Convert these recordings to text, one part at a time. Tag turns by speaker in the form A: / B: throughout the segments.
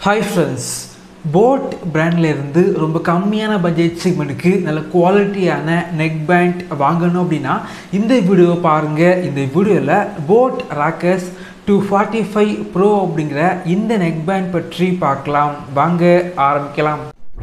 A: hi friends boat பிராண்டில் இருந்து ரொம்ப கம்மியான பட்ஜெட் செக்மெண்ட்டுக்கு நல்ல குவாலிட்டியான நெக் பேண்ட் வாங்கணும் அப்படின்னா இந்த வீடியோவை பாருங்கள் இந்த வீடியோவில் boat rockers two forty five pro அப்படிங்கிற இந்த நெக் பேண்ட் பற்றி பார்க்கலாம் வாங்க ஆரம்பிக்கலாம்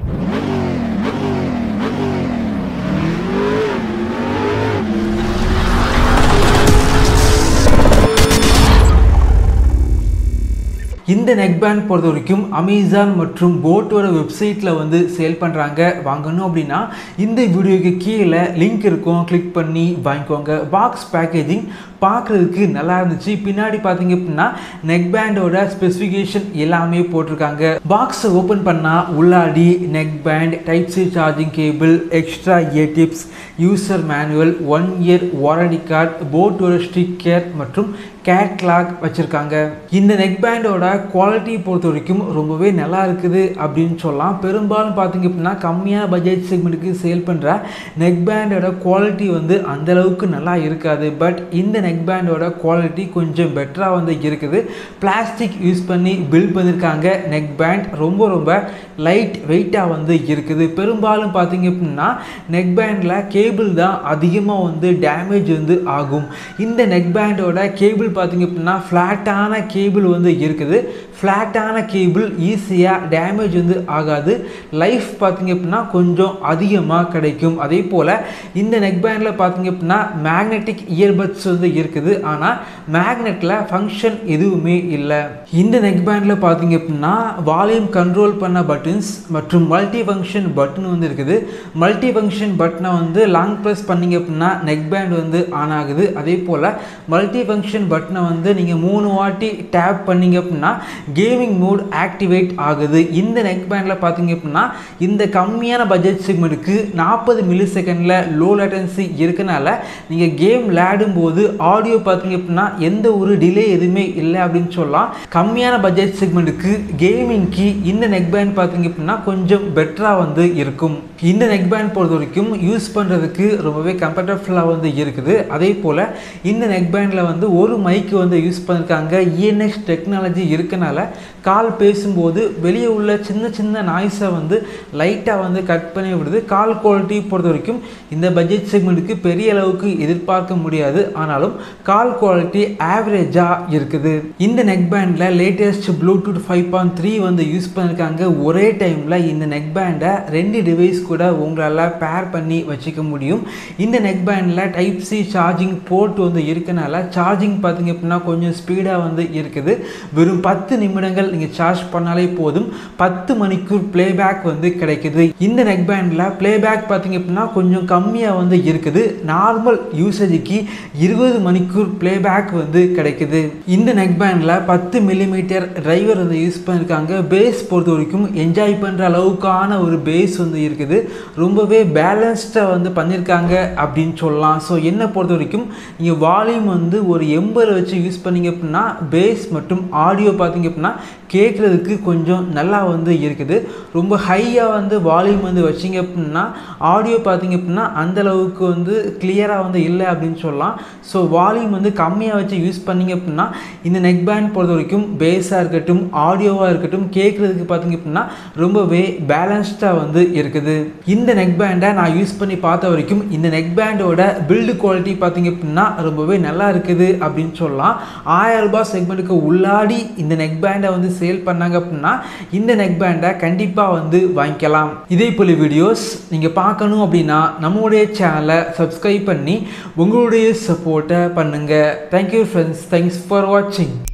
A: இந்த நெக் பேண்ட் பொறுத்த வரைக்கும் அமேசான் மற்றும் போட்டோட வெப்சைட்டில் வந்து சேல் பண்ணுறாங்க வாங்கணும் அப்படின்னா இந்த வீடியோக்கு கீழே லிங்க் இருக்கும் கிளிக் பண்ணி வாங்கிக்கோங்க பாக்ஸ் பேக்கேஜிங் பார்க்குறதுக்கு நல்லா இருந்துச்சு பின்னாடி பார்த்தீங்க அப்படின்னா நெக் பேண்டோட ஸ்பெசிஃபிகேஷன் எல்லாமே போட்டிருக்காங்க பாக்ஸை ஓப்பன் பண்ணால் உள்ளாடி neck band type C charging cable extra ear tips user manual one year warranty card போட்டோட ஸ்டிக்கர் மற்றும் கேட்லாக் வச்சுருக்காங்க இந்த நெக் பேண்டோட குவாலிட்டி பொறுத்த வரைக்கும் ரொம்பவே நல்லா இருக்குது அப்படின்னு சொல்லலாம் பெரும்பாலும் பார்த்தீங்க அப்படின்னா கம்மியான பட்ஜெட் செக்மெண்ட்டுக்கு சேல் பண்ணுற நெக் பேண்டோட குவாலிட்டி வந்து அந்தளவுக்கு நல்லா இருக்காது பட் இந்த நெக் பேண்டோட குவாலிட்டி கொஞ்சம் பெட்டராக வந்து இருக்குது பிளாஸ்டிக் யூஸ் பண்ணி பில்ட் பண்ணியிருக்காங்க நெக் பேண்ட் ரொம்ப ரொம்ப லைட் வெயிட்டாக வந்து இருக்குது பெரும்பாலும் பார்த்தீங்க அப்படின்னா நெக் பேண்டில் கேபிள் தான் அதிகமாக வந்து டேமேஜ் வந்து ஆகும் இந்த நெக் பேண்டோட கேபிள் பார்த்தீங்க அப்படின்னா ஃப்ளாட்டான கேபிள் வந்து இருக்குது ஃப்ளாட்டான கேபிள் ஈஸியாக டேமேஜ் வந்து ஆகாது லைஃப் பார்த்தீங்க அப்படின்னா கொஞ்சம் அதிகமாக கிடைக்கும் அதே போல் இந்த நெக் பேண்டில் பார்த்தீங்க அப்படின்னா மேக்னெட்டிக் இயர்பட்ஸ் வந்து இருக்குது ஆனால் மேக்னெட்டில் ஃபங்க்ஷன் எதுவுமே இல்லை இந்த நெக் பேண்டில் பார்த்தீங்க அப்படின்னா வால்யூம் கண்ட்ரோல் பண்ண பட்டன்ஸ் மற்றும் மல்டி ஃபங்க்ஷன் பட்டன் வந்து இருக்குது மல்டி ஃபங்க்ஷன் பட்டனை வந்து லாங் ப்ரெஸ் பண்ணிங்க அப்படின்னா நெக் பேண்ட் வந்து ஆன் ஆகுது அதே போல் மல்டி ஃபங்க்ஷன் பட்டனை வந்து நீங்கள் மூணு வாட்டி டேப் பண்ணிங்க அப்படின்னா கேமிங் மோட் ஆக்டிவேட் ஆகுது இந்த நெக் பேண்டில் பார்த்தீங்க அப்படின்னா இந்த கம்மியான பட்ஜெட் செக்மெண்ட்டுக்கு நாற்பது மில்லி செகண்டில் லோ லேட்டன்சி இருக்கனால நீங்கள் கேம் விளையாடும் போது ஆடியோ பார்த்தீங்க அப்படின்னா எந்த ஒரு டிலே எதுவுமே இல்லை அப்படின்னு சொல்லலாம் கம்மியான பட்ஜெட் செக்மெண்ட்டுக்கு கேமிங்க்கு இந்த நெக் பேண்ட் பார்த்தீங்க அப்படின்னா கொஞ்சம் பெட்டராக வந்து இருக்கும் இந்த நெக் பேண்ட் பொறுத்த வரைக்கும் யூஸ் பண்ணுறதுக்கு ரொம்பவே கம்ஃபர்டபுளாக வந்து இருக்குது அதே போல் இந்த நெக் பேண்டில் வந்து ஒரு மைக்கு வந்து யூஸ் பண்ணியிருக்காங்க இஎன்எக்ஸ் டெக்னாலஜி இருக்கனால கால் பேசும்போது வெளியே உள்ள சின்ன சின்ன நாய்ஸை வந்து லைட்டாக வந்து கட் பண்ணி விடுது கால் குவாலிட்டி பொறுத்த வரைக்கும் இந்த பட்ஜெட் செக்மெண்ட்டுக்கு பெரிய அளவுக்கு எதிர்பார்க்க முடியாது ஆனாலும் கால் குவாலிட்டி ஆவரேஜாக இருக்குது இந்த நெக் பேண்டில் latest Bluetooth five point three வந்து யூஸ் பண்ணியிருக்காங்க ஒரே டைமில் இந்த நெக் பேண்டை ரெண்டு டிவைஸ் கூட உங்களால் பேர் பண்ணி வச்சுக்க முடியும் இந்த நெக் பேண்டில் டைப் சி சார்ஜிங் போர்ட் வந்து இருக்கனால சார்ஜிங் பார்த்தீங்க அப்படின்னா கொஞ்சம் ஸ்பீடாக வந்து இருக்குது வெறும் பத்து நிமிடங்கள் நீங்கள் சார்ஜ் பண்ணாலே போதும் பத்து மணிக்கூர் ப்ளேபேக் வந்து கிடைக்குது இந்த நெக் பேண்டில் ப்ளேபேக் பார்த்தீங்க அப்படின்னா கொஞ்சம் கம்மியாக வந்து இருக்குது நார்மல் யூசேஜுக்கு இருபது மணிக்கூர் ப்ளேபேக் வந்து கிடைக்குது இந்த நெக் பேண்டில் பத்து மில்லிமீட்டர் டிரைவர் வந்து யூஸ் பண்ணியிருக்காங்க பேஸ் பொறுத்த வரைக்கும் என்ஜாய் பண்ணுற அளவுக்கான ஒரு பேஸ் வந்து இருக்குது ரொம்பவே பேலன்ஸ்டாக வந்து பண்ணியிருக்காங்க அப்படின்னு சொல்லலாம் ஸோ என்னை பொறுத்த வரைக்கும் நீங்கள் வால்யூம் வந்து ஒரு எண்பது வச்சு யூஸ் பண்ணீங்க அப்படின்னா பேஸ் மற்றும் ஆடியோ பார்த்தீங்க அப்படின்னா கேட்குறதுக்கு கொஞ்சம் நல்லா வந்து இருக்குது ரொம்ப ஹையாக வந்து வால்யூம் வந்து வச்சிங்க அப்படின்னா ஆடியோ பார்த்தீங்க அப்படின்னா அந்தளவுக்கு வந்து கிளியராக வந்து இல்லை அப்படின்னு சொல்லலாம் ஸோ வால்யூம் வந்து கம்மியாக வச்சு யூஸ் பண்ணிங்க அப்படின்னா இந்த நெக் பேண்ட் பொறுத்த வரைக்கும் பேஸாக இருக்கட்டும் ஆடியோவாக இருக்கட்டும் கேட்குறதுக்கு பார்த்தீங்க அப்படின்னா ரொம்பவே பேலன்ஸ்டாக வந்து இருக்குது இந்த நெக் பேண்டை நான் யூஸ் பண்ணி பார்த்த வரைக்கும் இந்த நெக் பேண்டோட பில்டு குவாலிட்டி பார்த்தீங்க அப்படின்னா ரொம்பவே நல்லா இருக்குது அப்படின்னு சொல்லலாம் ஆயிரம் ரூபாய் செக்மெண்ட்டுக்கு உள்ளாடி இந்த நெக் பேண்டை வந்து சேல் பண்ணாங்க அப்படின்னா இந்த நெக் பேண்டை கண்டிப்பாக வந்து வாங்கிக்கலாம் இதே போல வீடியோஸ் நீங்கள் பார்க்கணும் அப்படின்னா நம்மளுடைய சேனலை சப்ஸ்கிரைப் பண்ணி உங்களுடைய சப்போர்ட்டை பண்ணுங்கள் தேங்க்யூ ஃப்ரெண்ட்ஸ் தேங்க்ஸ் ஃபார் வாட்சிங்